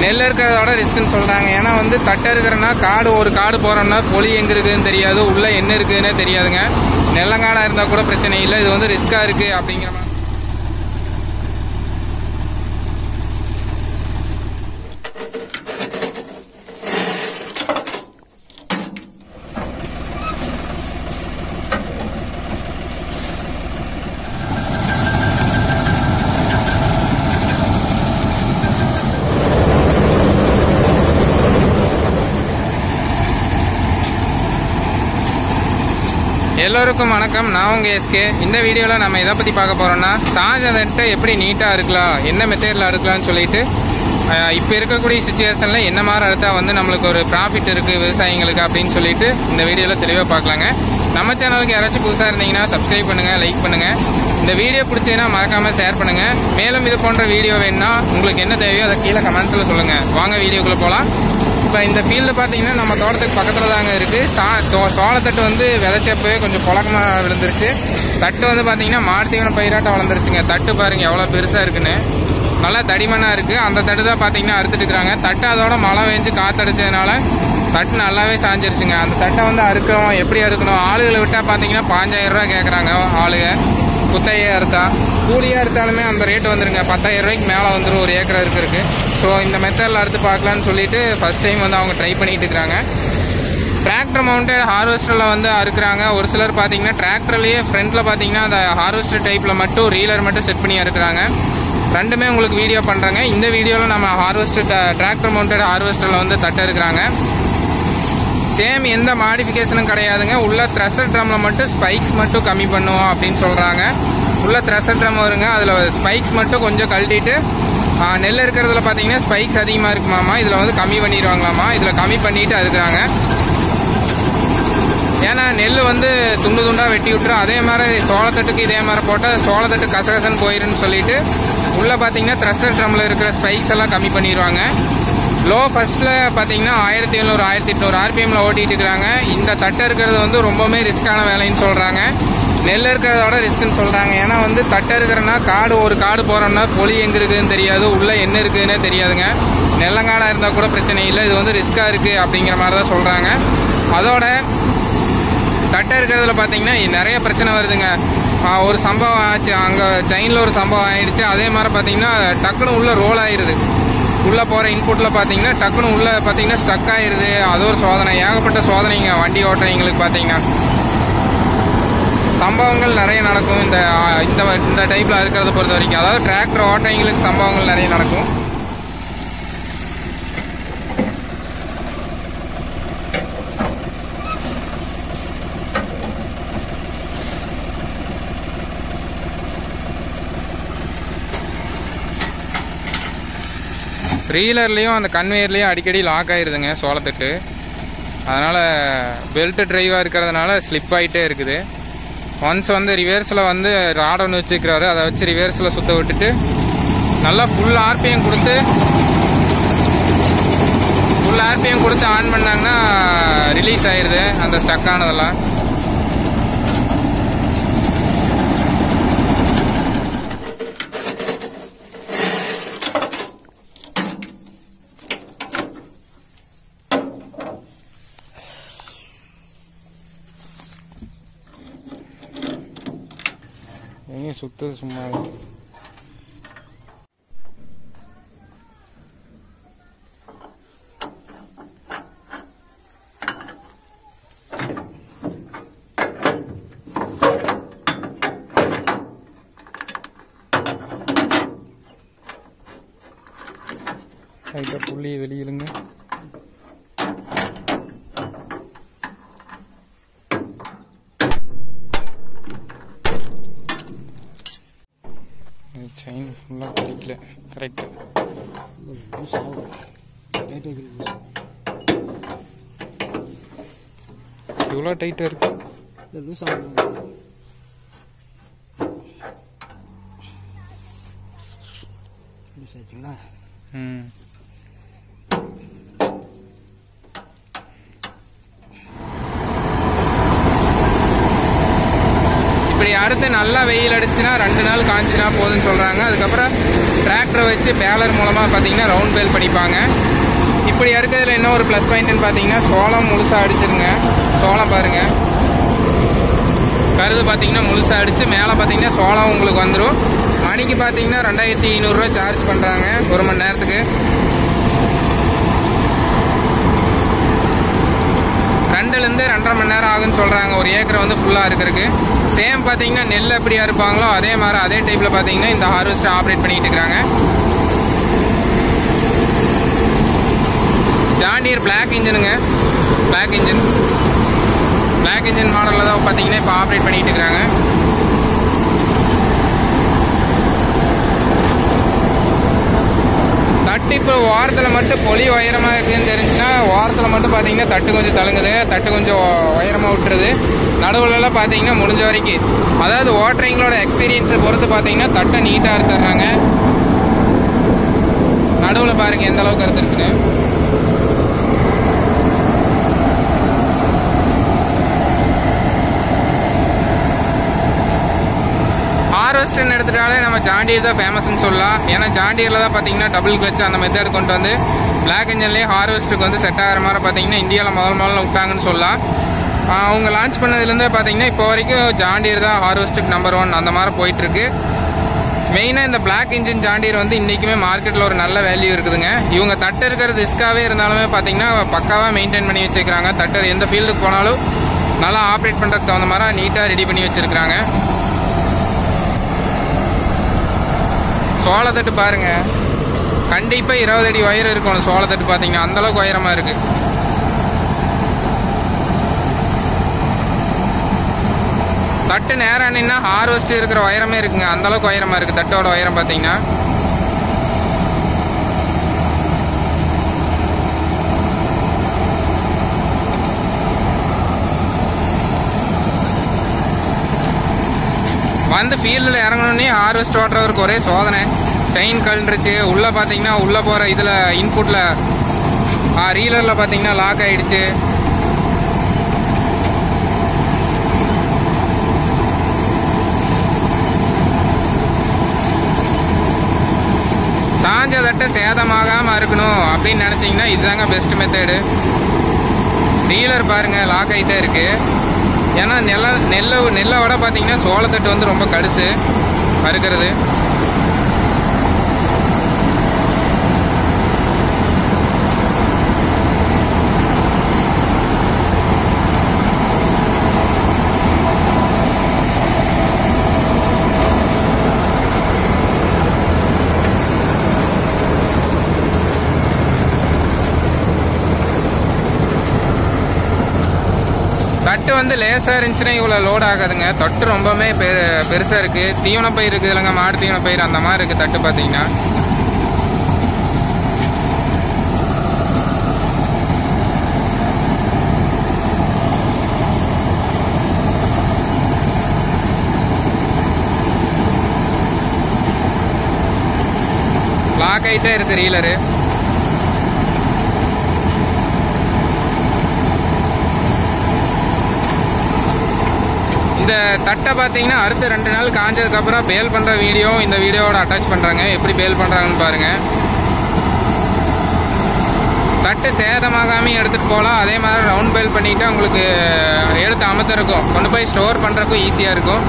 நெல் இருக்கிறதோட ரிஸ்க்குன்னு சொல்கிறாங்க ஏன்னா வந்து தட்டை இருக்கிறன்னா காடு ஒரு காடு போகிறோம்னா பொலி எங்கே இருக்குதுன்னு தெரியாது உள்ளே என்ன இருக்குதுன்னே தெரியாதுங்க நெல்லங்காடாக இருந்தால் கூட பிரச்சனை இல்லை இது வந்து ரிஸ்க்காக இருக்குது அப்படிங்கிற மாதிரி எல்லோருக்கும் வணக்கம் நான் உங்கள் எஸ்கே இந்த வீடியோவில் நம்ம எதை பற்றி பார்க்க போகிறோம்னா சாஜதட்டை எப்படி நீட்டாக இருக்கலாம் என்ன மெத்தேடில் அறுக்கலாம்னு சொல்லிட்டு இப்போ இருக்கக்கூடிய சுச்சுவேஷனில் என்ன மாதிரி அறுத்தா வந்து நம்மளுக்கு ஒரு ப்ராஃபிட் இருக்குது விவசாயிங்களுக்கு அப்படின்னு சொல்லிட்டு இந்த வீடியோவில் தெளிவாக பார்க்கலாங்க நம்ம சேனலுக்கு யாராச்சும் புதுசாக இருந்தீங்கன்னா சப்ஸ்கிரைப் பண்ணுங்கள் லைக் பண்ணுங்கள் இந்த வீடியோ பிடிச்சதுன்னா மறக்காமல் ஷேர் பண்ணுங்கள் மேலும் இது போன்ற வீடியோ வேணும்னா உங்களுக்கு என்ன தேவையோ அதை கீழே கமெண்ட்ஸில் சொல்லுங்கள் வாங்க வீடியோக்குள்ளே போகலாம் இப்போ இந்த ஃபீல்டு பார்த்தீங்கன்னா நம்ம தோட்டத்துக்கு பக்கத்தில் தாங்க இருக்குது சா தோ- சோளத்தட்டு வந்து விதைச்சப்பவே கொஞ்சம் புழக்கமாக விழுந்துருச்சு தட்டு வந்து பார்த்தீங்கன்னா மாட்டுத்தீவன பயிராட்டம் வளர்ந்துருச்சுங்க தட்டு பாருங்க எவ்வளோ பெருசாக இருக்குன்னு நல்லா தடிமனாக இருக்குது அந்த தட்டு தான் பார்த்தீங்கன்னா அறுத்துட்டு இருக்கிறாங்க தட்டு அதோட மழை வேஞ்சு காத்தடிச்சதுனால தட்டு நல்லாவே சாஞ்சிருச்சுங்க அந்த தட்டை வந்து அறுக்கணும் எப்படி அறுக்கணும் ஆளுகளை விட்டால் பார்த்தீங்கன்னா பாஞ்சாயிரம் ரூபா கேட்குறாங்க ஆளுங்க குத்தையே அறுத்தா கூலியாக அறுத்தாலுமே அந்த ரேட் வந்துருங்க பத்தாயிரம் ரூபாய்க்கு மேலே வந்துடும் ஒரு ஏக்கர் இருக்கிறதுக்கு ஸோ இந்த மெத்தடில் அறுத்து பார்க்கலான்னு சொல்லிட்டு ஃபஸ்ட் டைம் வந்து அவங்க ட்ரை பண்ணிட்டு இருக்கிறாங்க டிராக்டர் மவுண்டட் ஹார்வெஸ்டரில் வந்து அறுக்குறாங்க ஒரு சிலர் பார்த்தீங்கன்னா டிராக்டர்லேயே ஃப்ரண்ட்டில் பார்த்தீங்கன்னா அந்த ஹார்வெஸ்டர் டைப்பில் மட்டும் ரீலர் மட்டும் செட் பண்ணி அறுக்குறாங்க ரெண்டுமே உங்களுக்கு வீடியோ பண்ணுறேங்க இந்த வீடியோவில் நம்ம ஹார்வெஸ்டர் டிராக்டர் மவுண்டட் ஹார்வெஸ்டரில் வந்து தட்டு இருக்கிறாங்க சேம் எந்த மாடிஃபிகேஷனும் கிடையாதுங்க உள்ள த்ரெஷர் ட்ரம்மில் மட்டும் ஸ்பைக்ஸ் மட்டும் கம்மி பண்ணுவோம் அப்படின்னு சொல்கிறாங்க உள்ள த்ரெஷர் ட்ரம் வருங்க அதில் ஸ்பைக்ஸ் மட்டும் கொஞ்சம் கழட்டிட்டு ஆ, நெல் இருக்கிறதுல பார்த்தீங்கன்னா ஸ்பைக்ஸ் அதிகமாக இருக்குமாமா இதில் வந்து கம்மி பண்ணிடுவாங்களாமா இதில் கம்மி பண்ணிட்டு அறுக்குறாங்க ஏன்னா நெல் வந்து துண்டு துண்டாக வெட்டி விட்டுரும் அதே மாதிரி சோளத்தட்டுக்கு இதே மாதிரி போட்டால் சோளத்தட்டு கசகசன்னு போயிருன்னு சொல்லிட்டு உள்ளே பார்த்தீங்கன்னா த்ரெஷர் ட்ரம்மில் இருக்கிற ஸ்பைக்ஸ் எல்லாம் கம்மி பண்ணிடுவாங்க லோ ஃபஸ்ட்டில் பார்த்தீங்கன்னா ஆயிரத்தி எழுநூறு ஆயிரத்தி எட்நூறு ஆர்பிஎம்மில் ஓட்டிகிட்டு இருக்கிறாங்க இந்த தட்டை இருக்கிறது வந்து ரொம்பவுமே ரிஸ்க்கான வேலைன்னு சொல்கிறாங்க நெல் இருக்கிறதோட ரிஸ்க்குன்னு சொல்கிறாங்க ஏன்னா வந்து தட்டை இருக்கிறன்னா காடு ஒரு காடு போகிறோம்னா பொலி எங்கே இருக்குதுன்னு தெரியாது உள்ளே என்ன இருக்குதுன்னே தெரியாதுங்க நெல்லங்காடாக இருந்தால் கூட பிரச்சனை இல்லை இது வந்து ரிஸ்க்காக இருக்குது அப்படிங்கிற மாதிரி தான் சொல்கிறாங்க அதோட தட்டை இருக்கிறதுல பார்த்தீங்கன்னா நிறைய பிரச்சனை வருதுங்க ஆ, ஒரு சம்பவம் ஆச்சு அங்கே செயினில் ஒரு சம்பவம் ஆயிடுச்சு அதே மாதிரி பார்த்தீங்கன்னா டக்குன்னு உள்ளே ரோல் ஆயிடுது உள்ளே போகிற இன்புட்டில் பார்த்தீங்கன்னா டக்குன்னு உள்ளே பார்த்தீங்கன்னா ஸ்டக் ஆயிடுது அது ஒரு சோதனை ஏகப்பட்ட சோதனைங்க வண்டி ஓட்டுறவங்களுக்கு பார்த்தீங்கன்னா சம்பவங்கள் நிறைய நடக்கும் இந்த ஆ, இந்த வ- இந்த டைப்பில் இருக்கிறத பொறுத்த வரைக்கும் அதாவது டிராக்டர் ஓட்டுறவங்களுக்கு சம்பவங்கள் நிறைய நடக்கும் ரீலர்லேயும் அந்த கன்வேயர்லேயும் அடிக்கடி லாக் ஆயிருதுங்க சோளத்தட்டு அதனால் பெல்ட் டிரைவாக இருக்கிறதுனால ஸ்லிப் ஆகிட்டே இருக்குது ஒன்ஸ் வந்து ரிவர்ஸில் வந்து ராட் ஒன்று வச்சுக்கிறாரு அதை வச்சு ரிவர்ஸில் சுற்ற விட்டுட்டு நல்லா ஃபுல் ஆர்பிஎம் கொடுத்து ஃபுல் ஆர்பிஎம் கொடுத்து ஆன் பண்ணாங்கன்னா ரிலீஸ் ஆயிடுது அந்த ஸ்டக் ஆனதெல்லாம் எங்க சுத்தது சும்மா லைட்டாக புள்ளியை வெளியிலுங்க செயின் ஃபுல்லாக கிடைக்கல கரெக்டாக லூஸ் ஆகும் டைட் ஆகி லூஸ் ஆகும் இவ்வளோ டைட்டாக இருக்கு இல்லை லூஸ் ஆகும் லூஸ் ஆச்சுங்களா ம் இப்படி அடுத்து நல்லா வெயில் அடிச்சுன்னா ரெண்டு நாள் காஞ்சினா போதும்னு சொல்கிறாங்க அதுக்கப்புறம் டிராக்டரை வச்சு பேலர் மூலமாக பார்த்தீங்கன்னா ரவுண்ட் பேல் படிப்பாங்க இப்படி இருக்கிறதுல என்ன ஒரு ப்ளஸ் பாயிண்ட்னு பார்த்தீங்கன்னா சோளம் முழுசாக அடிச்சிருங்க சோளம் பாருங்கள் கருது பார்த்தீங்கன்னா முழுசாக அடித்து மேலே பார்த்தீங்கன்னா சோளம் உங்களுக்கு வந்துடும் மணிக்கு பார்த்தீங்கன்னா ரெண்டாயிரத்தி ஐநூறுரூவா சார்ஜ் பண்ணுறாங்க ஒரு மணி நேரத்துக்கு ரெண்டுலேருந்து ரெண்டரை மணி நேரம் ஆகுன்னு சொல்கிறாங்க ஒரு ஏக்கரை வந்து ஃபுல்லாக இருக்கிறதுக்கு சேம் பார்த்தீங்கன்னா நெல் எப்படியா இருப்பாங்களோ அதே மாதிரி அதே டைப்பில் பார்த்தீங்கன்னா இந்த ஹார்வெஸ்டர் ஆப்ரேட் பண்ணிட்டு இருக்கிறாங்க ஜாண்டியர் பிளாக் இன்ஜினுங்க பிளாக் இன்ஜின் பிளாக் இன்ஜின் மாடலில் தான் பார்த்தீங்கன்னா இப்போ ஆப்ரேட் பண்ணிட்டு இருக்கிறாங்க தட்டு இப்போ ஓரத்தில் மட்டும் பொலி உயரமாக இருக்குதுன்னு தெரிஞ்சுன்னா ஓரத்தில் மட்டும் பார்த்தீங்கன்னா தட்டு கொஞ்சம் தழுங்குது தட்டு கொஞ்சம் உயரமாக விட்டுருது நடுவுலலாம் பார்த்தீங்கன்னா முடிஞ்ச வரைக்கும் அதாவது ஓட்டுறவங்களோட எக்ஸ்பீரியன்ஸை பொறுத்து பார்த்தீங்கன்னா தட்டை நீட்டாக அறுத்துறாங்க நடுவில் பாருங்கள் எந்த அளவுக்கு அறுத்துருக்குன்னு ஹார்வெஸ்டர்னு எடுத்துட்டாலே நம்ம ஜாண்டியர் தான் ஃபேமஸ்னு சொல்லலாம் ஏன்னா ஜாண்டியரில் தான் பார்த்தீங்கன்னா டபுள் கிளச் அந்த மெத்தட் கொண்டு வந்து பிளாக் இன்ஜின்லேயே ஹார்வெஸ்டருக்கு வந்து செட் ஆகிற மாதிரி பார்த்தீங்கன்னா இந்தியாவில் முதல் முதல்ல விட்டாங்கன்னு சொல்லலாம் ஆஹ் அவங்க லான்ச் பண்ணதுலேருந்தே பார்த்தீங்கன்னா இப்போ வரைக்கும் ஜாண்டியர் தான் ஹார்வெஸ்ட்டுக்கு நம்பர் ஒன் அந்த மாதிரி போயிட்டுருக்கு மெயினாக இந்த பிளாக் இன்ஜின் ஜாண்டியர் வந்து இன்றைக்குமே மார்க்கெட்டில் ஒரு நல்ல வேல்யூ இருக்குதுங்க இவங்க தட்டு இருக்கிறது ரிஸ்க்காகவே இருந்தாலுமே பார்த்தீங்கன்னா பக்காவாக மெயின்டைன் பண்ணி வச்சுக்கிறாங்க தட்டர் எந்த ஃபீல்டுக்கு போனாலும் நல்லா ஆப்ரேட் பண்ணுறதுக்கு தகுந்த மாதிரி நீட்டாக ரெடி பண்ணி வச்சுருக்கிறாங்க சோளத்தட்டு பாருங்க கண்டிப்பாக இருபது அடி ஒயர் இருக்கணும் சோளத்தட்டு பார்த்தீங்கன்னா அந்தளவுக்கு உயரமாக இருக்கு தட்டு நேரம் நின்னா ஹார்வெஸ்ட் இருக்கிற உயரமே இருக்குங்க அந்தளவுக்கு உயரமாக இருக்குது தட்டோட உயரம் பார்த்தீங்கன்னா வந்து ஃபீல்டில் இறங்கணுன்னே ஹார்வெஸ்ட் ஓட்டுறவருக்கு ஒரே சோதனை செயின் கழுந்துருச்சு உள்ளே பார்த்தீங்கன்னா உள்ளே போகிற இதில் இன்புட்டில் ரீலரில் பார்த்தீங்கன்னா லாக் ஆயிடுச்சு சாஞ்ச தட்டை சேதமாகாமல் இருக்கணும் அப்படின்னு நினச்சிங்கன்னா இதுதாங்க பெஸ்ட் மெத்தடு ரீலர் பாருங்கள் லாக் ஆகிட்டே இருக்குது ஏன்னா நெல்ல நெல்லை நெல்லை விட பார்த்தீங்கன்னா சோளத்தட்டு வந்து ரொம்ப கடுசு அறுக்கிறது தட்டு வந்து லேசாக இருந்துச்சுன்னா இவ்வளோ லோட் ஆகாதுங்க தட்டு ரொம்பவுமே பெ பெருசாக இருக்குது தீவன பயிர் இருக்குது இல்லைங்க மாடு தீவன பயிர் அந்த மாதிரி இருக்குது தட்டு பார்த்தீங்கன்னா லாக் ஆகிட்டே இருக்குது ரீலரு இந்த தட்டை பார்த்தீங்கன்னா அடுத்த ரெண்டு நாள் காஞ்சதுக்கப்புறம் பேல் பண்ணுற வீடியோ இந்த வீடியோவோட அட்டாச் பண்ணுறாங்க எப்படி பேல் பண்ணுறாங்கன்னு பாருங்கள் தட்டு சேதமாகாமல் எடுத்துகிட்டு போகலாம் அதே மாதிரி ரவுண்ட் பேல் பண்ணிவிட்டு உங்களுக்கு எடுத்து அமர்த்திருக்கும் கொண்டு போய் ஸ்டோர் பண்ணுறதுக்கும் ஈஸியாக இருக்கும்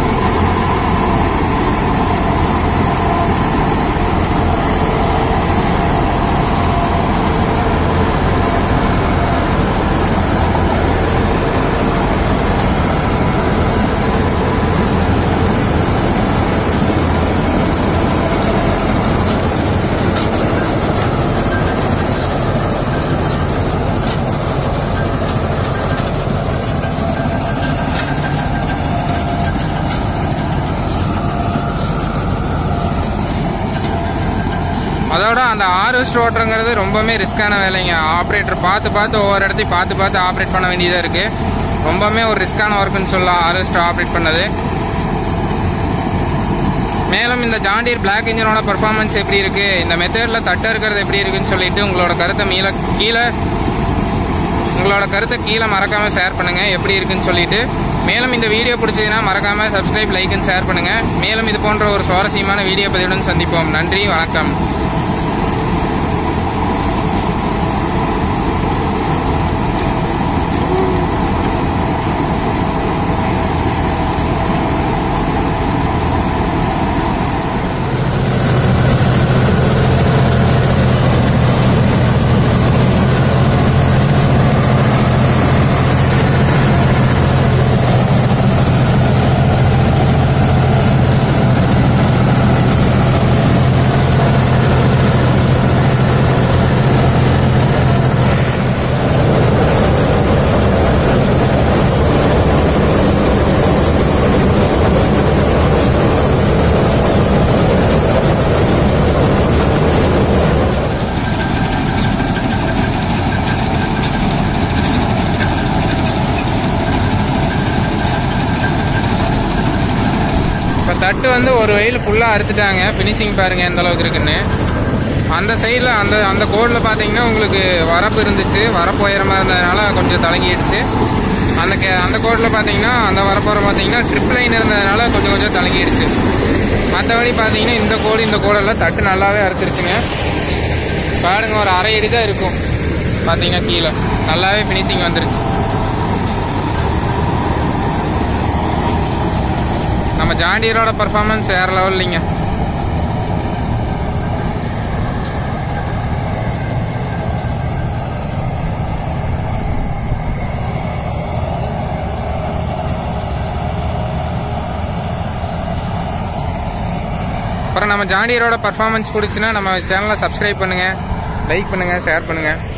அதோட அந்த ஹார்வெஸ்ட் ஓட்டுறங்கிறது ரொம்பவுமே ரிஸ்க்கான வேலைங்க ஆப்ரேட்டர் பார்த்து பார்த்து ஒவ்வொரு இடத்தையும் பார்த்து பார்த்து ஆப்ரேட் பண்ண வேண்டியதாக இருக்குது ரொம்பவுமே ஒரு ரிஸ்க்கான ஒர்க்குன்னு சொல்லலாம் ஹார்வெஸ்டர் ஆப்ரேட் பண்ணது மேலும் இந்த ஜாண்டியர் பிளாக் இன்ஜினோட பர்ஃபார்மன்ஸ் எப்படி இருக்குது இந்த மெத்தடில் தட்டு இருக்கிறது எப்படி இருக்குன்னு சொல்லிட்டு உங்களோட கருத்தை மீள கீழே உங்களோட கருத்தை கீழே மறக்காமல் ஷேர் பண்ணுங்கள் எப்படி இருக்குன்னு சொல்லிட்டு மேலும் இந்த வீடியோ பிடிச்சதுன்னா மறக்காமல் சப்ஸ்கிரைப் லைக் அண்ட் ஷேர் பண்ணுங்கள் மேலும் இது போன்ற ஒரு சுவாரஸ்யமான வீடியோ பதிவுடன் சந்திப்போம் நன்றி வணக்கம் இப்போ தட்டு வந்து ஒரு வெயில் ஃபுல்லாக அறுத்துட்டாங்க ஃபினிஷிங் பாருங்கள் எந்த அளவுக்கு இருக்குன்னு அந்த சைடில் அந்த அந்த கோடில் பார்த்தீங்கன்னா உங்களுக்கு வரப்பு இருந்துச்சு வரப்பு உயரமாக இருந்ததுனால கொஞ்சம் தலங்கிடுச்சு அந்த கே அந்த கோடில் பார்த்தீங்கன்னா அந்த வரப்போகிற பார்த்தீங்கன்னா ட்ரிப் லைன் இருந்ததுனால கொஞ்சம் கொஞ்சம் தலங்கிடுச்சு மற்றபடி பார்த்தீங்கன்னா இந்த கோடு இந்த கோடெல்லாம் தட்டு நல்லாவே அறுத்துருச்சுங்க பாருங்க ஒரு அரை அடி தான் இருக்கும் பார்த்தீங்கன்னா கீழே நல்லாவே ஃபினிஷிங் வந்துருச்சு நம்ம ஜாண்டியரோட பர்ஃபார்மன்ஸ் வேறு லெவல் இல்லைங்க அப்புறம் நம்ம ஜாண்டியரோட பர்ஃபார்மன்ஸ் பிடிச்சுன்னா நம்ம சேனலை சப்ஸ்கிரைப் பண்ணுங்கள் லைக் பண்ணுங்கள் ஷேர் பண்ணுங்கள்